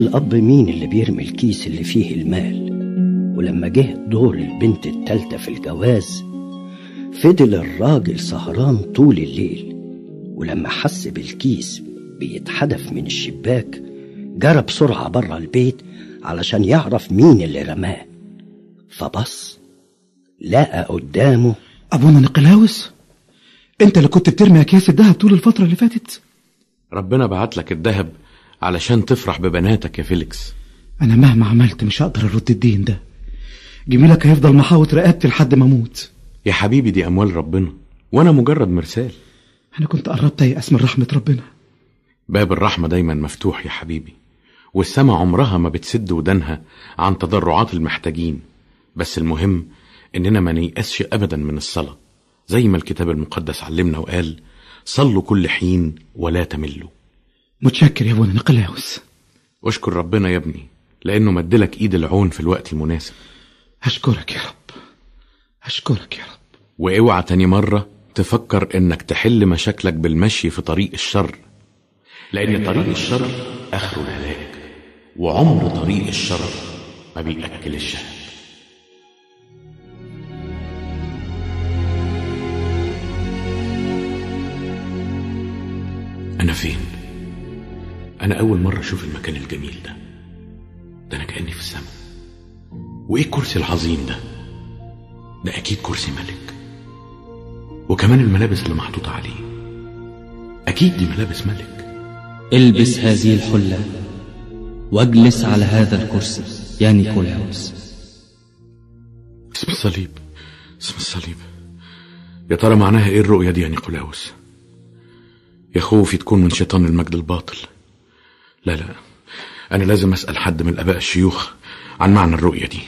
الأب مين اللي بيرمي الكيس اللي فيه المال ولما جه دور البنت التالتة في الجواز فضل الراجل سهران طول الليل ولما حس بالكيس بيتحدف من الشباك جرى بسرعة بره البيت علشان يعرف مين اللي رماه فبص لقى قدامه أبونا نقلاوس أنت اللي كنت بترمي أكياس الدهب طول الفترة اللي فاتت ربنا بعت لك الذهب علشان تفرح ببناتك يا فيليكس أنا مهما عملت مش هقدر أرد الدين ده جميلك هيفضل محاوط رقبتي لحد ما أموت يا حبيبي دي أموال ربنا وأنا مجرد مرسال أنا كنت قربت أيأس من رحمة ربنا باب الرحمة دايما مفتوح يا حبيبي والسما عمرها ما بتسد ودانها عن تضرعات المحتاجين بس المهم إننا ما نيأسش أبدا من الصلاة زي ما الكتاب المقدس علمنا وقال صلوا كل حين ولا تملوا متشكر يا أبونا نقلاوس واشكر ربنا يا ابني لأنه مدلك إيد العون في الوقت المناسب أشكرك يا رب أشكرك يا رب واوعى تاني مرة تفكر إنك تحل مشاكلك بالمشي في طريق الشر لأن طريق الشر آخره الهلاك وعمر طريق الشر ما بيأكل الشهد أنا فين؟ أنا أول مرة أشوف المكان الجميل ده ده أنا كأني في السماء وإيه الكرسي العظيم ده؟ ده أكيد كرسي ملك وكمان الملابس اللي محطوطة عليه أكيد دي ملابس ملك البس هذه الحلة واجلس على هذا الكرسي يا نيكولاوس اسم الصليب اسم الصليب يا ترى معناها ايه الرؤية دي يا نيقولاوس يا خوفي تكون من شيطان المجد الباطل لا لا انا لازم اسأل حد من الاباء الشيوخ عن معنى الرؤية دي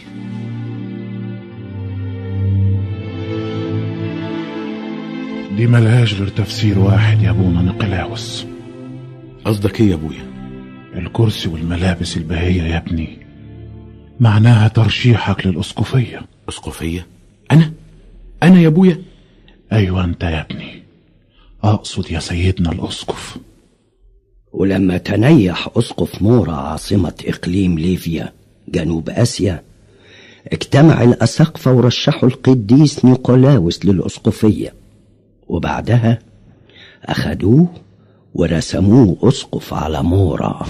دي ملهاش غير تفسير واحد يا ابونا نقلاوس قصدك ايه يا ابويا الكرسي والملابس البهية يا ابني معناها ترشيحك للأسقفية اسقفية انا انا يا ابويا أيوة أنت يا ابني أقصد يا سيدنا الأسقف ولما تنيح أسقف مورا عاصمة إقليم ليفيا جنوب آسيا اجتمع الأساقفة ورشحوا القديس نيقولاوس للأسقفية وبعدها أخدوه ورسموه أسقف على مورا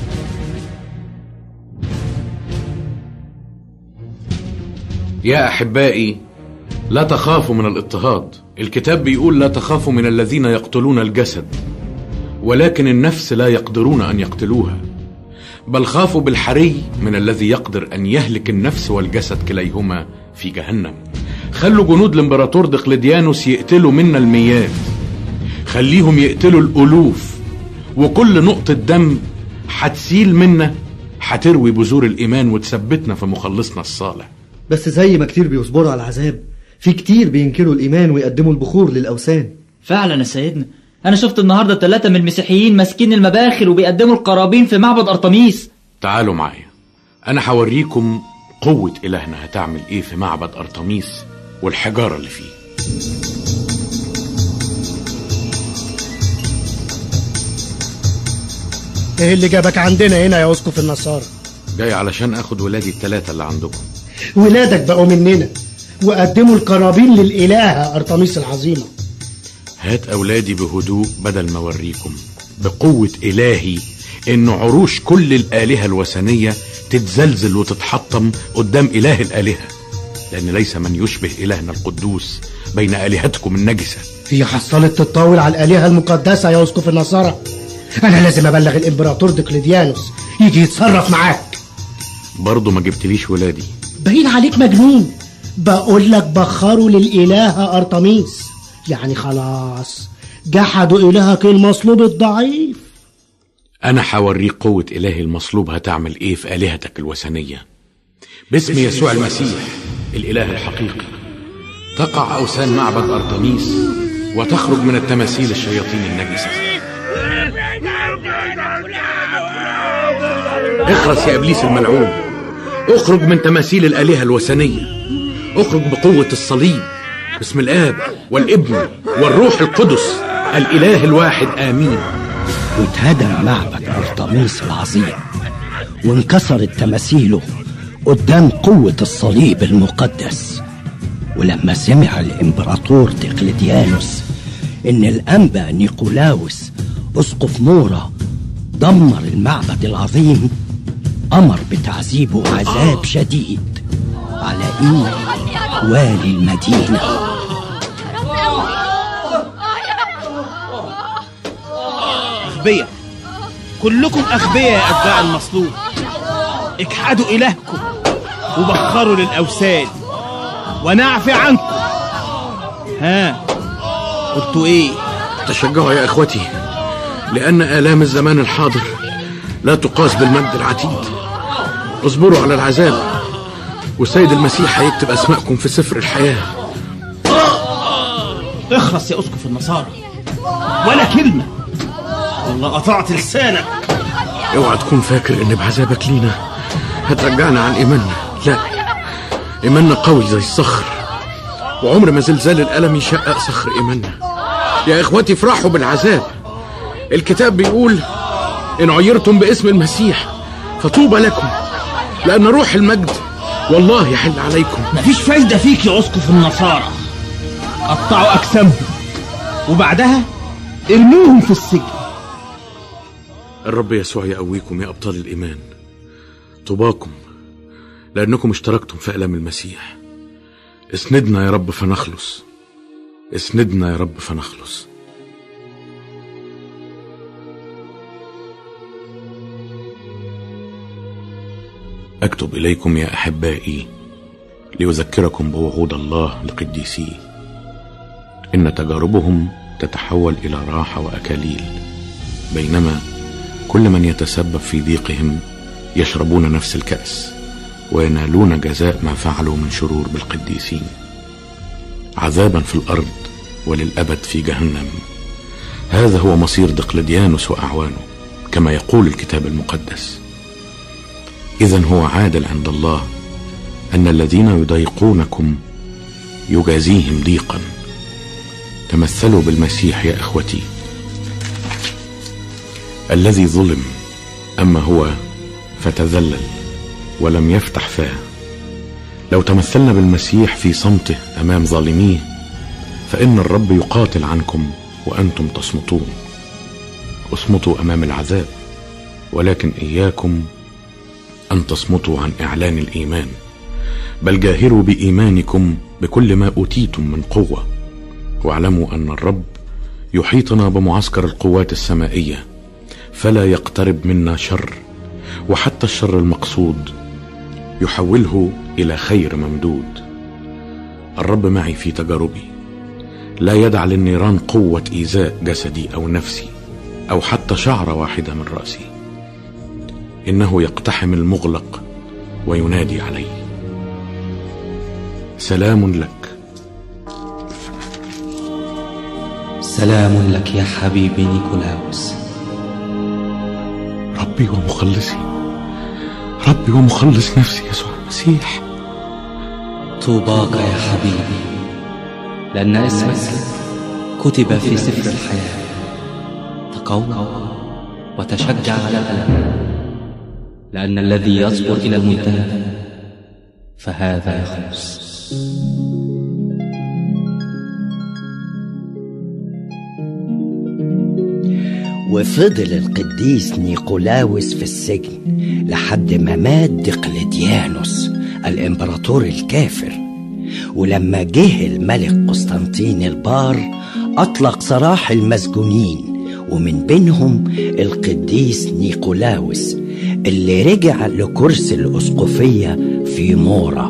يا احبائي لا تخافوا من الاضطهاد الكتاب بيقول لا تخافوا من الذين يقتلون الجسد ولكن النفس لا يقدرون ان يقتلوها بل خافوا بالحري من الذي يقدر ان يهلك النفس والجسد كليهما في جهنم خلوا جنود الامبراطور دقلديانوس يقتلوا منا الميات خليهم يقتلوا الالوف وكل نقطة دم هتسيل منا هتروي بذور الايمان وتثبتنا في مخلصنا الصالح بس زي ما كتير بيصبروا على العذاب في كتير بينكروا الإيمان ويقدموا البخور للأوثان فعلا يا سيدنا انا شفت النهارده ثلاثة من المسيحيين ماسكين المباخر وبيقدموا القرابين في معبد ارطميس تعالوا معايا انا هوريكم قوة الهنا هتعمل ايه في معبد ارطميس والحجارة اللي فيه ايه اللي جابك عندنا هنا يا اسقف النصارى جاي علشان اخد ولادي التلاتة اللي عندكم ولادك بقوا مننا وقدموا القرابين للإلهة أرطميس العظيمة هات اولادي بهدوء بدل ما اوريكم بقوة الهي ان عروش كل الالهة الوثنية تتزلزل وتتحطم قدام اله الالهة لان ليس من يشبه الهنا القدوس بين الهتكم النجسة هي حصلت تتطاول على الآلهة المقدسة يا أسقف النصارى أنا لازم أبلغ الإمبراطور دقلديانوس يجي يتصرف معاك برضه ما جبتليش ولادي باين عليك مجنون بقول لك بخروا للإلهة أرطميس يعني خلاص جحدوا إلهك المصلوب الضعيف انا هوريك قوة الهي المصلوب هتعمل ايه في الهتك الوثنية باسم يسوع المسيح الاله الحقيقي تقع اوثان معبد ارطميس وتخرج من التماثيل الشياطين النجسة اخرس يا ابليس الملعون اخرج من تماثيل الالهة الوثنية اخرج بقوة الصليب باسم الاب والابن والروح القدس الاله الواحد امين واتهدم معبد أرطميس العظيم وانكسرت تماثيله قدام قوة الصليب المقدس ولما سمع الإمبراطور دقلديانوس إن الأنبا نيقولاوس أسقف مورا دمر المعبد العظيم أمر بتعذيبه عذاب شديد على إيد والي المدينة أغبياء كلكم أغبياء يا أتباع المصلوب اجحدوا إلهكم وبخروا للأوثان وأنا أعفي عنكم ها قلتوا إيه تشجعوا يا إخوتي لأن آلام الزمان الحاضر لا تقاس بالمجد العتيد اصبروا على العذاب والسيد المسيح هيكتب أسماءكم في سفر الحياة اخرس يا أسقف النصارى ولا كلمة والله قطعت لسانك اوعى تكون فاكر ان بعذابك لينا هترجعنا عن ايماننا لا ايماننا قوي زي الصخر وعمر ما زلزال الالم يشقق صخر ايماننا يا اخواتي افرحوا بالعذاب الكتاب بيقول ان عيرتم باسم المسيح فطوبى لكم لان روح المجد والله يحل عليكم مفيش فايدة فيك يا أسقف النصارى قطعوا أجسامهم وبعدها ارموهم في السجن الرب يسوع يقويكم يا ابطال الايمان طوباكم لانكم اشتركتم في الام المسيح اسندنا يا رب فنخلص اسندنا يا رب فنخلص اكتب اليكم يا احبائي ليذكركم بوعود الله لقديسيه ان تجاربهم تتحول الى راحه واكاليل بينما كل من يتسبب في ضيقهم يشربون نفس الكاس وينالون جزاء ما فعلوا من شرور بالقديسين عذابا في الارض وللابد في جهنم هذا هو مصير دقلديانوس واعوانه كما يقول الكتاب المقدس اذا هو عادل عند الله ان الذين يضايقونكم يجازيهم ضيقا تمثلوا بالمسيح يا اخوتي الذي ظلم اما هو فتذلل ولم يفتح فاه لو تمثلنا بالمسيح في صمته امام ظالميه فان الرب يقاتل عنكم وانتم تصمتون اصمتوا امام العذاب ولكن اياكم ان تصمتوا عن اعلان الايمان بل جاهروا بايمانكم بكل ما اوتيتم من قوه واعلموا ان الرب يحيطنا بمعسكر القوات السمائيه فلا يقترب منا شر وحتى الشر المقصود يحوله الى خير ممدود الرب معي في تجاربي لا يدع للنيران قوه ايذاء جسدي او نفسي او حتى شعره واحده من راسي انه يقتحم المغلق وينادي علي سلام لك سلام لك يا حبيبي نيكولاوس ربي ومخلصي ربي ومخلص نفسي يسوع المسيح طوباك يا حبيبي لأن اسمك كتب في سفر الحياة تقوى وتشجع على الألم لأن الذي يصبر إلى المنتهى فهذا يخلص وفضل القديس نيقولاوس في السجن لحد ما مات دقلديانوس الامبراطور الكافر ولما جه الملك قسطنطين البار اطلق سراح المسجونين ومن بينهم القديس نيقولاوس اللي رجع لكرسي الاسقفيه في مورا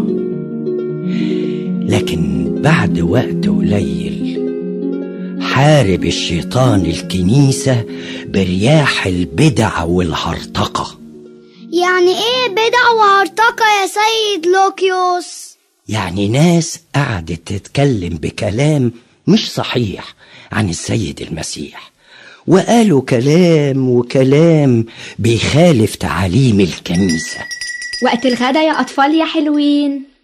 لكن بعد وقت قليل حارب الشيطان الكنيسة برياح البدع والهرطقة يعني ايه بدع وهرطقة يا سيد لوكيوس يعني ناس قعدت تتكلم بكلام مش صحيح عن السيد المسيح وقالوا كلام وكلام بيخالف تعاليم الكنيسة وقت الغدا يا أطفال يا حلوين